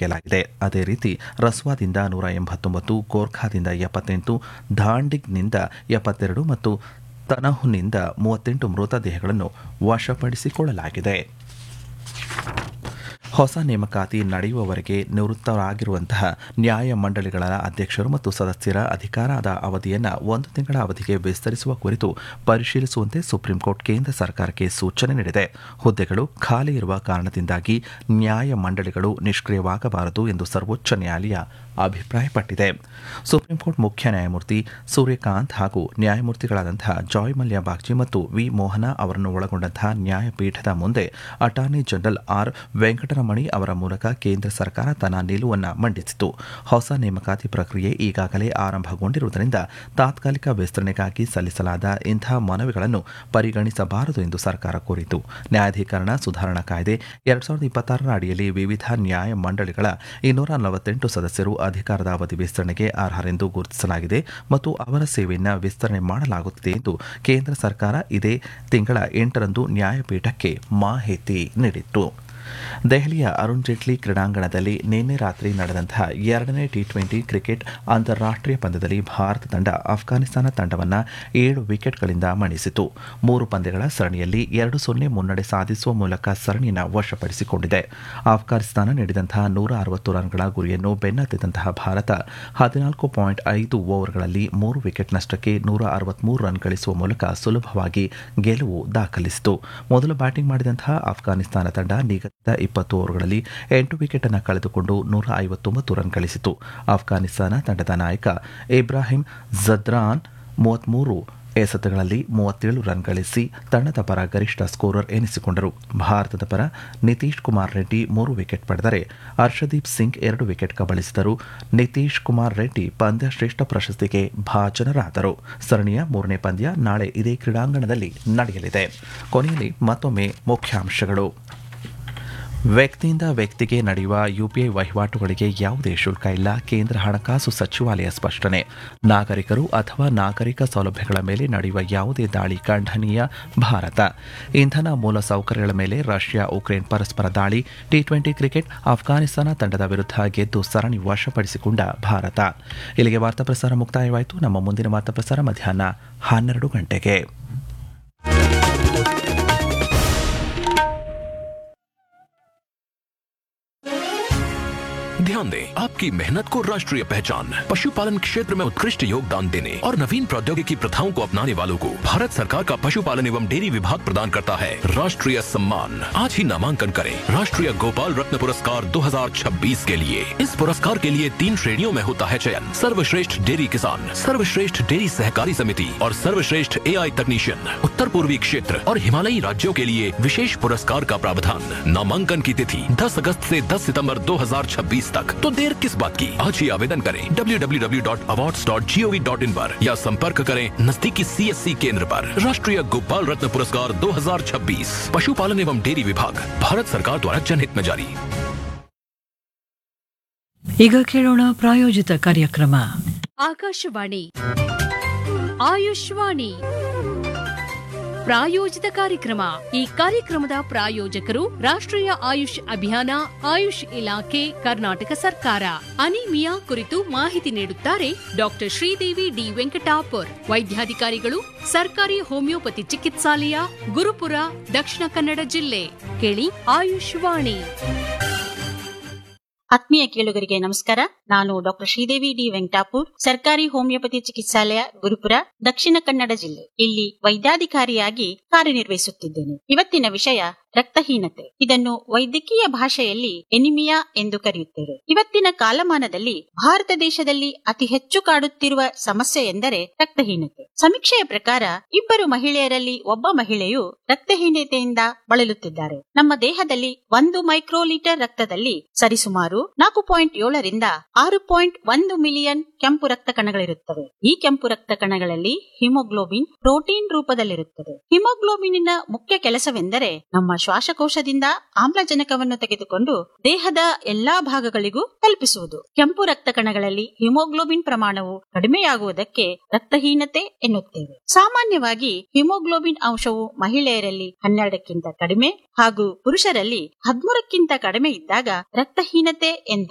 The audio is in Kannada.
ತೆಗೆಯಲಾಗಿದೆ ಅದೇ ರೀತಿ ರಸ್ವಾದಿಂದ ನೂರ ಎಂಬತ್ತೊಂಬತ್ತು ಗೋರ್ಖಾದಿಂದ ಎಪ್ಪತ್ತೆಂಟು ಧಾಂಡಿಗ್ನಿಂದ ಎಪ್ಪತ್ತೆರಡು ಮತ್ತು ತನಹುನಿಂದ ಮೂವತ್ತೆಂಟು ಮೃತದೇಹಗಳನ್ನು ವಶಪಡಿಸಿಕೊಳ್ಳಲಾಗಿದೆ ಹೊಸ ನೇಮಕಾತಿ ನಡೆಯುವವರೆಗೆ ನಿವೃತ್ತರಾಗಿರುವಂತಹ ನ್ಯಾಯಮಂಡಳಿಗಳ ಅಧ್ಯಕ್ಷರು ಮತ್ತು ಸದಸ್ಯರ ಅಧಿಕಾರದ ಅವಧಿಯನ್ನು ಒಂದು ತಿಂಗಳ ಅವಧಿಗೆ ವಿಸ್ತರಿಸುವ ಕುರಿತು ಪರಿಶೀಲಿಸುವಂತೆ ಸುಪ್ರೀಂಕೋರ್ಟ್ ಕೇಂದ್ರ ಸರ್ಕಾರಕ್ಕೆ ಸೂಚನೆ ನೀಡಿದೆ ಹುದ್ದೆಗಳು ಖಾಲಿ ಇರುವ ಕಾರಣದಿಂದಾಗಿ ನ್ಯಾಯಮಂಡಳಿಗಳು ನಿಷ್ಕ್ರಿಯವಾಗಬಾರದು ಎಂದು ಸರ್ವೋಚ್ಚ ನ್ಯಾಯಾಲಯ ಅಭಿಪ್ರಾಯಪಟ್ಟಿದೆ ಸುಪ್ರೀಂಕೋರ್ಟ್ ಮುಖ್ಯ ನ್ಯಾಯಮೂರ್ತಿ ಸೂರ್ಯಕಾಂತ್ ಹಾಗೂ ನ್ಯಾಯಮೂರ್ತಿಗಳಾದಂತಹ ಜಾಯ್ ಮಲ್ಯ ಬಾಗ್ಚಿ ಮತ್ತು ವಿ ಮೋಹನ ಅವರನ್ನು ಒಳಗೊಂಡಂತಹ ನ್ಯಾಯಪೀಠದ ಮುಂದೆ ಅಟಾರ್ನಿ ಜನರಲ್ ಆರ್ ವೆಂಕಟರಮಣಿ ಅವರ ಮೂಲಕ ಕೇಂದ್ರ ಸರ್ಕಾರ ತನ್ನ ನಿಲುವನ್ನು ಮಂಡಿಸಿತು ಹೊಸ ನೇಮಕಾತಿ ಪ್ರಕ್ರಿಯೆ ಈಗಾಗಲೇ ಆರಂಭಗೊಂಡಿರುವುದರಿಂದ ತಾತ್ಕಾಲಿಕ ವಿಸ್ತರಣೆಗಾಗಿ ಸಲ್ಲಿಸಲಾದ ಇಂತಹ ಮನವಿಗಳನ್ನು ಪರಿಗಣಿಸಬಾರದು ಎಂದು ಸರ್ಕಾರ ಕೋರಿತು ನ್ಯಾಯಾಧೀಕರಣ ಸುಧಾರಣಾ ಕಾಯ್ದೆ ಎರಡ್ ಸಾವಿರದ ಇಪ್ಪತ್ತಾರರ ಅಡಿಯಲ್ಲಿ ವಿವಿಧ ನ್ಯಾಯ ಮಂಡಳಿಗಳ ಇನ್ನೂರ ನಲವತ್ತೆಂಟು ಸದಸ್ಯರು ಅಧಿಕಾರದ ಅವಧಿ ವಿಸ್ತರಣೆಗೆ ಅರ್ಹರೆಂದು ಗುರುತಿಸಲಾಗಿದೆ ಮತ್ತು ಅವರ ಸೇವೆಯನ್ನು ವಿಸ್ತರಣೆ ಮಾಡಲಾಗುತ್ತಿದೆ ಎಂದು ಕೇಂದ್ರ ಸರ್ಕಾರ ಇದೇ ತಿಂಗಳ ಎಂಟರಂದು ನ್ಯಾಯಪೀಠಕ್ಕೆ ಮಾಹಿತಿ ನೀಡಿತ್ತು ದೆಹಲಿಯ ಅರುಣ್ ಜೇಟ್ಲಿ ಕ್ರೀಡಾಂಗಣದಲ್ಲಿ ನಿನ್ನೆ ರಾತ್ರಿ ನಡೆದಂತಹ ಎರಡನೇ ಟಿ ಟ್ವೆಂಟಿ ಕ್ರಿಕೆಟ್ ಅಂತಾರಾಷ್ಟೀಯ ಪಂದ್ಯದಲ್ಲಿ ಭಾರತ ತಂಡ ಅಫ್ಘಾನಿಸ್ತಾನ ತಂಡವನ್ನು ಏಳು ವಿಕೆಟ್ಗಳಿಂದ ಮಣಿಸಿತು ಮೂರು ಪಂದ್ಯಗಳ ಸರಣಿಯಲ್ಲಿ ಎರಡು ಸೊನ್ನೆ ಮುನ್ನಡೆ ಸಾಧಿಸುವ ಮೂಲಕ ಸರಣಿಯನ್ನು ವಶಪಡಿಸಿಕೊಂಡಿದೆ ಅಫ್ಘಾನಿಸ್ತಾನ ನೀಡಿದಂತಹ ನೂರ ಅರವತ್ತು ರನ್ಗಳ ಗುರಿಯನ್ನು ಬೆನ್ನತ್ತಿದಂತಹ ಭಾರತ ಹದಿನಾಲ್ಕು ಪಾಯಿಂಟ್ ಐದು ಓವರ್ಗಳಲ್ಲಿ ಮೂರು ವಿಕೆಟ್ ನಷ್ಟಕ್ಕೆ ನೂರ ಅರವತ್ಮೂರು ರನ್ ಗಳಿಸುವ ಮೂಲಕ ಸುಲಭವಾಗಿ ಗೆಲುವು ದಾಖಲಿಸಿತು ಮೊದಲು ಬ್ಯಾಟಿಂಗ್ ಮಾಡಿದಂತಹ ಅಫ್ಘಾನಿಸ್ತಾನ ತಂಡ ನಿಗದಿತ ಇಪ್ಪತ್ತು ಓವರ್ಗಳಲ್ಲಿ ಎಂಟು ವಿಕೆಟ್ ಅನ್ನು ಕಳೆದುಕೊಂಡು ನೂರ ಐವತ್ತೊಂಬತ್ತು ರನ್ ಗಳಿಸಿತು ಅಫ್ಘಾನಿಸ್ತಾನ ತಂಡದ ನಾಯಕ ಇಬ್ರಾಹಿಂ ಜದ್ರಾನ್ ಮೂವತ್ಮೂರು ಎಸೆತಗಳಲ್ಲಿ ಮೂವತ್ತೇಳು ರನ್ ಗಳಿಸಿ ತಂಡದ ಪರ ಗರಿಷ್ಠ ಸ್ಕೋರರ್ ಎನಿಸಿಕೊಂಡರು ಭಾರತದ ಪರ ನಿತೀಶ್ ಕುಮಾರ್ ರೆಡ್ಡಿ ಮೂರು ವಿಕೆಟ್ ಪಡೆದರೆ ಹರ್ಷದೀಪ್ ಸಿಂಗ್ ಎರಡು ವಿಕೆಟ್ ಕಬಳಿಸಿದರು ನಿತೀಶ್ ಕುಮಾರ್ ರೆಡ್ಡಿ ಪಂದ್ಯ ಶ್ರೇಷ್ಠ ಪ್ರಶಸ್ತಿಗೆ ಭಾಜನರಾದರು ಸರಣಿಯ ಮೂರನೇ ಪಂದ್ಯ ನಾಳೆ ಇದೇ ಕ್ರೀಡಾಂಗಣದಲ್ಲಿ ನಡೆಯಲಿದೆ ಕೊನೆಯಲ್ಲಿ ಮತ್ತೊಮ್ಮೆ ಮುಖ್ಯಾಂಶಗಳು ವ್ಯಕ್ತಿಯಿಂದ ವ್ಯಕ್ತಿಗೆ ನಡೆಯುವ ಯುಪಿಐ ವಹಿವಾಟುಗಳಿಗೆ ಯಾವುದೇ ಶುಲ್ಕ ಇಲ್ಲ ಕೇಂದ್ರ ಹಣಕಾಸು ಸಚಿವಾಲಯ ಸ್ಪಷ್ಟನೆ ನಾಗರಿಕರು ಅಥವಾ ನಾಗರಿಕ ಸೌಲಭ್ಯಗಳ ಮೇಲೆ ನಡೆಯುವ ಯಾವುದೇ ದಾಳಿ ಖಂಡನೀಯ ಭಾರತ ಇಂಧನ ಮೂಲ ಸೌಕರ್ಯಗಳ ಮೇಲೆ ರಷ್ಯಾ ಉಕ್ರೇನ್ ಪರಸ್ಪರ ದಾಳಿ ಟಿ ಟ್ವೆಂಟಿ ಕ್ರಿಕೆಟ್ ಅಫ್ಘಾನಿಸ್ತಾನ ತಂಡದ ವಿರುದ್ಧ ಗೆದ್ದು ಸರಣಿ ವಶಪಡಿಸಿಕೊಂಡ ಭಾರತ ಇಲ್ಲಿಗೆ ವಾರ್ತಾ ಪ್ರಸಾರ ಮುಕ್ತಾಯವಾಯಿತು ನಮ್ಮ ಮುಂದಿನ ವಾರ್ತಾ ಪ್ರಸಾರ ಮಧ್ಯಾಹ್ನ ಹನ್ನೆರಡು ಗಂಟೆಗೆ ध्यान दें आपकी मेहनत को राष्ट्रीय पहचान पशुपालन क्षेत्र में उत्कृष्ट योगदान देने और नवीन प्रौद्योगिकी प्रथाओं को अपनाने वालों को भारत सरकार का पशुपालन एवं डेयरी विभाग प्रदान करता है राष्ट्रीय सम्मान आज ही नामांकन करें राष्ट्रीय गोपाल रत्न पुरस्कार 2026 के लिए इस पुरस्कार के लिए तीन श्रेणियों में होता है चयन सर्वश्रेष्ठ डेयरी किसान सर्वश्रेष्ठ डेयरी सहकारी समिति और सर्वश्रेष्ठ एआई तकनीशियन उत्तर पूर्वी क्षेत्र और हिमालयी राज्यों के लिए विशेष पुरस्कार का प्रावधान नामांकन की तिथि 10 अगस्त से 10 सितंबर 2026 तक तो देर किस बात की आज ही आवेदन करें www.awards.gov.in पर या संपर्क करें नजदीकी सीएससी केंद्र पर राष्ट्रीय गोपाल रत्न पुरस्कार 2026 पशुपालन एवं डेयरी विभाग भारत सरकार द्वारा जनहित में जारी ಈಗ ಕೇಳೋಣ ಪ್ರಾಯೋಜಿತ ಕಾರ್ಯಕ್ರಮ ಆಕಾಶವಾಣಿ ಆಯುಷ್ವಾಣಿ ಪ್ರಾಯೋಜಿತ ಕಾರ್ಯಕ್ರಮ ಈ ಕಾರ್ಯಕ್ರಮದ ಪ್ರಾಯೋಜಕರು ರಾಷ್ಟ್ರೀಯ ಆಯುಷ್ ಅಭಿಯಾನ ಆಯುಷ್ ಇಲಾಖೆ ಕರ್ನಾಟಕ ಸರ್ಕಾರ ಅನಿಮಿಯಾ ಕುರಿತು ಮಾಹಿತಿ ನೀಡುತ್ತಾರೆ ಡಾಕ್ಟರ್ ಶ್ರೀದೇವಿ ಡಿ ವೆಂಕಟಾಪುರ್ ವೈದ್ಯಾಧಿಕಾರಿಗಳು ಸರ್ಕಾರಿ ಹೋಮಿಯೋಪತಿ ಚಿಕಿತ್ಸಾಲಯ ಗುರುಪುರ ದಕ್ಷಿಣ ಕನ್ನಡ ಜಿಲ್ಲೆ ಕೇಳಿ ಆಯುಷ್ವಾಣಿ ಆತ್ಮೀಯ ಕೇಳುಗರಿಗೆ ನಮಸ್ಕಾರ ನಾನು ಡಾಕ್ಟರ್ ಶ್ರೀದೇವಿ ಡಿ ವೆಂಕಟಾಪುರ್ ಸರ್ಕಾರಿ ಹೋಮಿಯೋಪತಿ ಚಿಕಿತ್ಸಾಲಯ ಗುರುಪುರ ದಕ್ಷಿಣ ಕನ್ನಡ ಜಿಲ್ಲೆ ಇಲ್ಲಿ ವೈದ್ಯಾಧಿಕಾರಿಯಾಗಿ ಕಾರ್ಯನಿರ್ವಹಿಸುತ್ತಿದ್ದೇನೆ ಇವತ್ತಿನ ವಿಷಯ ರಕ್ತಹೀನತೆ ಇದನ್ನು ವೈದ್ಯಕೀಯ ಭಾಷೆಯಲ್ಲಿ ಎನಿಮಿಯಾ ಎಂದು ಕರೆಯುತ್ತೇವೆ ಇವತ್ತಿನ ಕಾಲಮಾನದಲ್ಲಿ ಭಾರತ ದೇಶದಲ್ಲಿ ಅತಿ ಹೆಚ್ಚು ಕಾಡುತ್ತಿರುವ ಸಮಸ್ಯೆ ಎಂದರೆ ರಕ್ತಹೀನತೆ ಸಮೀಕ್ಷೆಯ ಪ್ರಕಾರ ಇಬ್ಬರು ಮಹಿಳೆಯರಲ್ಲಿ ಒಬ್ಬ ಮಹಿಳೆಯು ರಕ್ತಹೀನತೆಯಿಂದ ಬಳಲುತ್ತಿದ್ದಾರೆ ನಮ್ಮ ದೇಹದಲ್ಲಿ ಒಂದು ಮೈಕ್ರೋಲೀಟರ್ ರಕ್ತದಲ್ಲಿ ಸರಿಸುಮಾರು ನಾಲ್ಕು ಪಾಯಿಂಟ್ ಏಳರಿಂದ ಆರು ಪಾಯಿಂಟ್ ಒಂದು ಮಿಲಿಯನ್ ಕೆಂಪು ರಕ್ತ ಕಣಗಳಿರುತ್ತವೆ ಈ ಕೆಂಪು ರಕ್ತ ಕಣಗಳಲ್ಲಿ ಹಿಮೋಗ್ಲೋಬಿನ್ ಪ್ರೋಟೀನ್ ರೂಪದಲ್ಲಿರುತ್ತದೆ ಹಿಮೋಗ್ಲೋಬಿನ್ನ ಮುಖ್ಯ ಕೆಲಸವೆಂದರೆ ನಮ್ಮ ಶ್ವಾಸಕೋಶದಿಂದ ಆಮ್ಲಜನಕವನ್ನು ತೆಗೆದುಕೊಂಡು ದೇಹದ ಎಲ್ಲಾ ಭಾಗಗಳಿಗೂ ತಲುಪಿಸುವುದು ಕೆಂಪು ರಕ್ತ ಕಣಗಳಲ್ಲಿ ಹಿಮೋಗ್ಲೋಬಿನ್ ಪ್ರಮಾಣವು ಕಡಿಮೆಯಾಗುವುದಕ್ಕೆ ರಕ್ತಹೀನತೆ ಎನ್ನುತ್ತೇವೆ ಸಾಮಾನ್ಯವಾಗಿ ಹಿಮೋಗ್ಲೋಬಿನ್ ಅಂಶವು ಮಹಿಳೆಯರಲ್ಲಿ ಹನ್ನೆರಡಕ್ಕಿಂತ ಕಡಿಮೆ ಹಾಗೂ ಪುರುಷರಲ್ಲಿ ಹದಿಮೂರಕ್ಕಿಂತ ಕಡಿಮೆ ಇದ್ದಾಗ ರಕ್ತಹೀನತೆ ಎಂದು